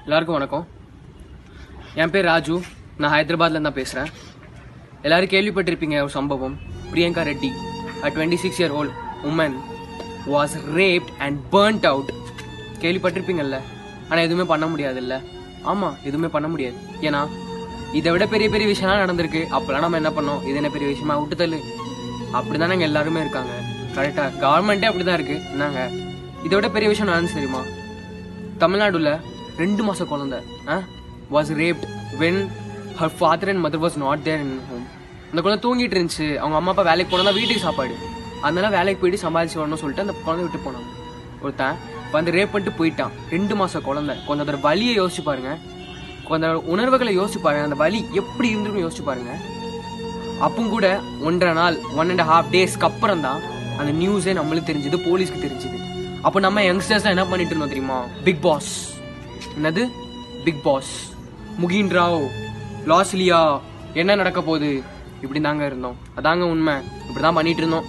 எல்லாருக்கும் வணக்கம் என் பேர் ராஜு நான் ஹைதராபாத்ல தான் பேசுறேன் எல்லாரும் கேள்விப்பட்டிருப்பீங்க ஒரு சம்பவம் Priyanka Reddy a twenty six year old woman was raped and burnt out கேள்விப்பட்டிருப்பீங்கல்ல ஆனா எதுவுமே பண்ண முடியாதுல்ல ஆமா எதுவுமே பண்ண முடியாது ஏன்னா இதை விட பெரிய பெரிய விஷயம்லாம் நடந்திருக்கு அப்பெல்லாம் நம்ம என்ன பண்ணோம் இது என்ன பெரிய விஷயமா விட்டு தள்ளு அப்படிதானங்க எல்லாருமே இருக்காங்க கரெக்டா கவர்மெண்டே அப்படிதான் இருக்கு என்னங்க இதை விட பெரிய விஷயம் நடந்துச்சு தெரியுமா தமிழ்நாடுல ரெண்டு மாச குழந்தை was raped when her father and mother was not there in home அந்த குழந்தை தூங்கிட்டு இருந்துச்சு அவங்க அம்மா அப்பா வேலைக்கு போனா வீட்டுக்கு சாப்பாடு அதனால வேலைக்கு போயிட்டு சம்பாதிச்சு வரணும்னு சொல்லிட்டு அந்த குழந்தை விட்டு போனாங்க ஒருத்தன் வந்து ரேப் பண்ணிட்டு போயிட்டான் ரெண்டு மாச குழந்தை கொஞ்சம் அதோட வலியை யோசிச்சு பாருங்க கொஞ்சம் அதோட உணர்வுகளை யோசிச்சு பாருங்க அந்த வலி எப்படி இருந்திருக்கும் யோசிச்சு பாருங்க அப்பவும் கூட ஒன்றரை நாள் ஒன் அண்ட் ஹாஃப் டேஸ்க்கு அப்புறம் தான் அந்த நியூஸே நம்மளுக்கு தெரிஞ்சது போலீஸ்க்கு தெரிஞ்சது அப்போ நம்ம யங்ஸ்டர்ஸ் என்ன பண்ணிட்டு இருந்தோம் தெரியுமா பிக் பாஸ் என்னது பிக் பாஸ் முகின் ராவ் லாஸ்லியா என்ன நடக்க போகுது இப்படி தாங்க இருந்தோம் அதாங்க உண்மை இப்படிதான் பண்ணிட்டு இருந்தோம்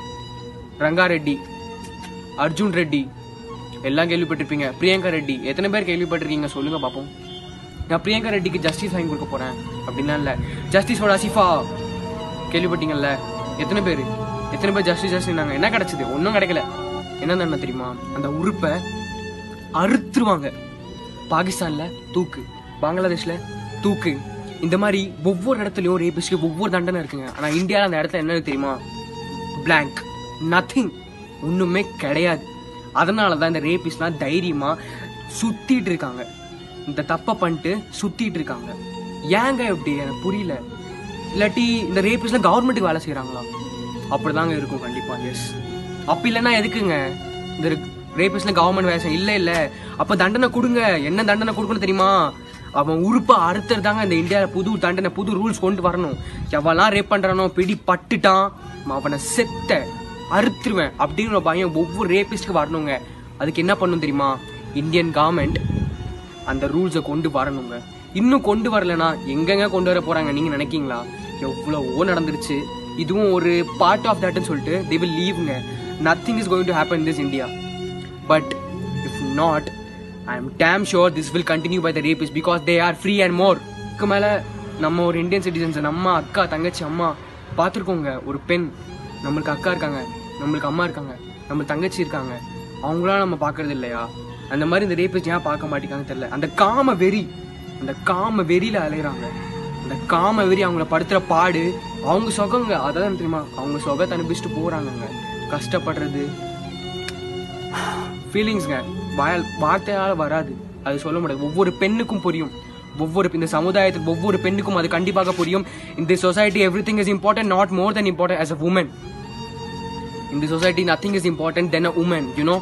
ரங்கா ரெட்டி அர்ஜுன் ரெட்டி எல்லாம் கேள்விப்பட்டிருப்பீங்க பிரியங்கா ரெட்டி எத்தனை பேர் கேள்விப்பட்டிருக்கீங்க சொல்லுங்க பாப்போம் நான் பிரியங்கா ரெட்டிக்கு ஜஸ்டிஸ் வாங்கி கொடுக்க போறேன் அப்படின்லாம் இல்ல ஜஸ்டிஸ் ஃபார் அசிஃபா கேள்விப்பட்டீங்கல்ல எத்தனை பேர் எத்தனை பேர் ஜஸ்டிஸ் ஜஸ்டிஸ் நாங்க என்ன கிடைச்சது ஒன்றும் கிடைக்கல என்ன தண்டனை தெரியுமா அந்த உறுப்பை அறுத்துருவாங்க பாகிஸ்தான்ல தூக்கு பங்களாதேஷ்ல தூக்கு இந்த மாதிரி ஒவ்வொரு இடத்துலயும் ரேபிஸ்க்கு ஒவ்வொரு தண்டனை இருக்குங்க ஆனா இந்தியால அந்த இடத்துல என்ன தெரியுமா blank நத்திங் ஒண்ணுமே கிடையாது அதனால தான் இந்த ரேபிஸ்லாம் தைரியமா சுத்திட்டு இருக்காங்க இந்த தப்பை பண்ணிட்டு சுத்திட்டு இருக்காங்க ஏங்க இப்படி எனக்கு புரியல இல்லாட்டி இந்த ரேபிஸ்லாம் கவர்மெண்ட்டுக்கு வேலை செய்றாங்களா அப்படிதாங்க இருக்கும் கண்டிப்பா எஸ் அப்ப இல்லைன்னா எதுக்குங்க இந்த ரேபிஸ்லாம் கவர்மெண்ட் வேலை செய்ய இல்ல இல்ல அப்ப தண்டனை கொடுங்க என்ன தண்டனை கொடுக்கணும் தெரியுமா அவன் உறுப்பை அறுத்துறதாங்க இந்த இந்தியாவில் புது தண்டனை புது ரூல்ஸ் கொண்டு வரணும் எவெல்லாம் ரேப் பண்றானோ பிடி பட்டுட்டான் அவனை செத்த அறுத்துருவேன் அப்படிங்கிற பயம் ஒவ்வொரு ரேபிஸ்ட்க்கு வரணுங்க அதுக்கு என்ன பண்ணும் தெரியுமா இந்தியன் கவர்மெண்ட் அந்த ரூல்ஸை கொண்டு வரணுங்க இன்னும் கொண்டு வரலனா எங்கெங்க கொண்டு வர போறாங்க நீங்க நினைக்கீங்களா எவ்வளவோ நடந்துருச்சு இதுவும் ஒரு பார்ட் ஆஃப் தட்னு சொல்லிட்டு தே வில் லீவ்ங்க nothing is going to happen this India but if not I am damn sure this will continue by the rapes because they are free and more இதுக்கு மேல நம்ம ஒரு இந்தியன் சிட்டிசன்ஸ் நம்ம அக்கா தங்கச்சி அம்மா பார்த்துருக்கோங்க ஒரு பெண் நம்மளுக்கு அக்கா இருக்காங்க நம்மளுக்கு அம்மா இருக்காங்க நம்மளுக்கு தங்கச்சி இருக்காங்க அவங்களாம் நம்ம பார்க்கறது இல்லையா அந்த மாதிரி இந்த ரேபிஸ்ட் ஏன் பார்க்க மாட்டேங்காங்க தெரியல அந்த காம வெறி அந்த காம வெறியில அலையறாங்க அந்த காம வெறி அவங்கள படுத்துற பாடு அவங்க சுகங்க அதான் தெரியுமா அவங்க சுகத்தை அனுப்பிச்சுட்டு போறாங்கங்க கஷ்டப்படுறது ஃபீலிங்ஸ்ங்க வாயால் வார்த்தையால் வராது அது சொல்ல முடியாது ஒவ்வொரு பெண்ணுக்கும் புரியும் ஒவ்வொரு இந்த சமுதாயத்தில் ஒவ்வொரு பெண்ணுக்கும் அது கண்டிப்பாக புரியும் இந்த society everything is important not more than important as a woman in the society nothing is important than a woman you know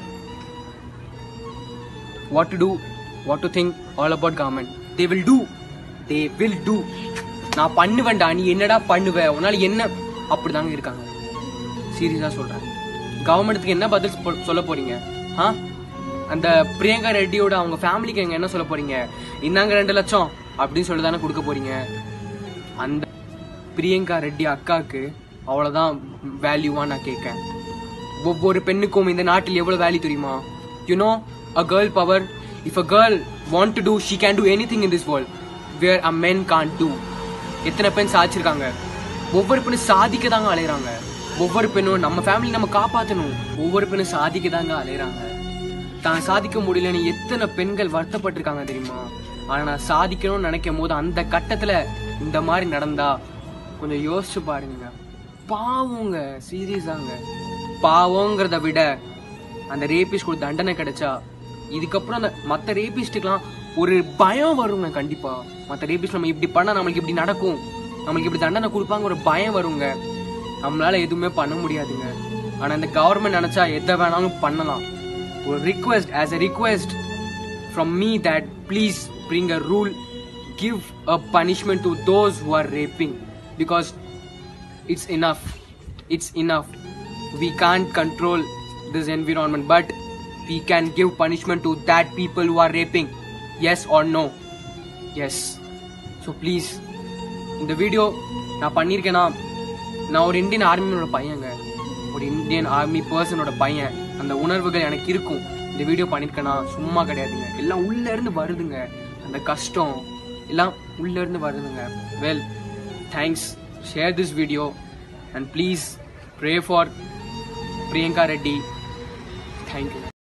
what to do what to think all about government they will do they will do நான் பண்ணுவேன்டா நீ என்னடா பண்ணுவ உன்னால என்ன அப்படிதாங்க இருக்காங்க சீரியஸா சொல்றேன் கவர்மெண்ட்டுக்கு என்ன பதில் சொ- சொல்ல போறீங்க ஆ அந்த பிரியங்கா ரெட்டியோட அவங்க ஃபேமிலிக்கு எங்க என்ன சொல்ல போறீங்க இந்தாங்க ரெண்டு லட்சம் அப்படின்னு சொல்லி தானே கொடுக்க போறீங்க அந்த பிரியங்கா ரெட்டி அக்காவுக்கு அவ்வளவுதான் வேல்யூவா நான் கேட்கேன் ஒவ்வொரு பெண்ணுக்கும் இந்த நாட்டில் எவ்வளவு வேல்யூ தெரியுமா you know a girl power if a girl want to do she can do anything in this world where a men can't do எத்தனை பெண் சாதிச்சிருக்காங்க ஒவ்வொரு பெண்ணும் சாதிக்க தாங்க அலையறாங்க ஒவ்வொரு பெண்ணும் நம்ம ஃபேமிலி நம்ம காப்பாத்தணும் ஒவ்வொரு பெண்ணும் சாதிக்க தாங்க அலையறாங்க தான் சாதிக்க முடியலன்னு எத்தனை பெண்கள் வருத்தப்பட்டிருக்காங்க தெரியுமா ஆனா நான் சாதிக்கணும்னு நினைக்கும் போது அந்த கட்டத்துல இந்த மாதிரி நடந்தா கொஞ்சம் யோசிச்சு பாருங்க பாவங்க சீரியஸாங்க பாவங்கிறத விட அந்த ரேபிஸ்ட் ஒரு தண்டனை கிடைச்சா இதுக்கப்புறம் அந்த மற்ற ரேபிஸ்டுக்கெல்லாம் ஒரு பயம் வருங்க கண்டிப்பா மற்ற ரேபிஸ்ட் நம்ம இப்படி பண்ணா நம்மளுக்கு இப்படி நடக்கும் நம்மளுக்கு இப்படி தண்டனை கொடுப்பாங்க ஒரு பயம் வருங்க நம்மளால எதுவுமே பண்ண முடியாதுங்க ஆனா இந்த கவர்மெண்ட் நினைச்சா எதை வேணாலும் பண்ணலாம் ஒரு request as a request from me that please bring a rule give a punishment to those who are raping because it's enough it's enough we can't control this environment but we can give punishment to that people who are raping yes or no yes so please இந்த video நான் பண்ணியிருக்கேன்னா நான் ஒரு Indian ஆர்மியோட பையங்க ஒரு Indian army பர்சனோட பையன் அந்த உணர்வுகள் எனக்கு இருக்கும் இந்த வீடியோ பண்ணிருக்கேனா சும்மா கிடையாதுங்க எல்லாம் உள்ள இருந்து வருதுங்க அந்த கஷ்டம் எல்லாம் உள்ள இருந்து வருதுங்க well thanks share this video and please pray for Priyanka Reddy thank you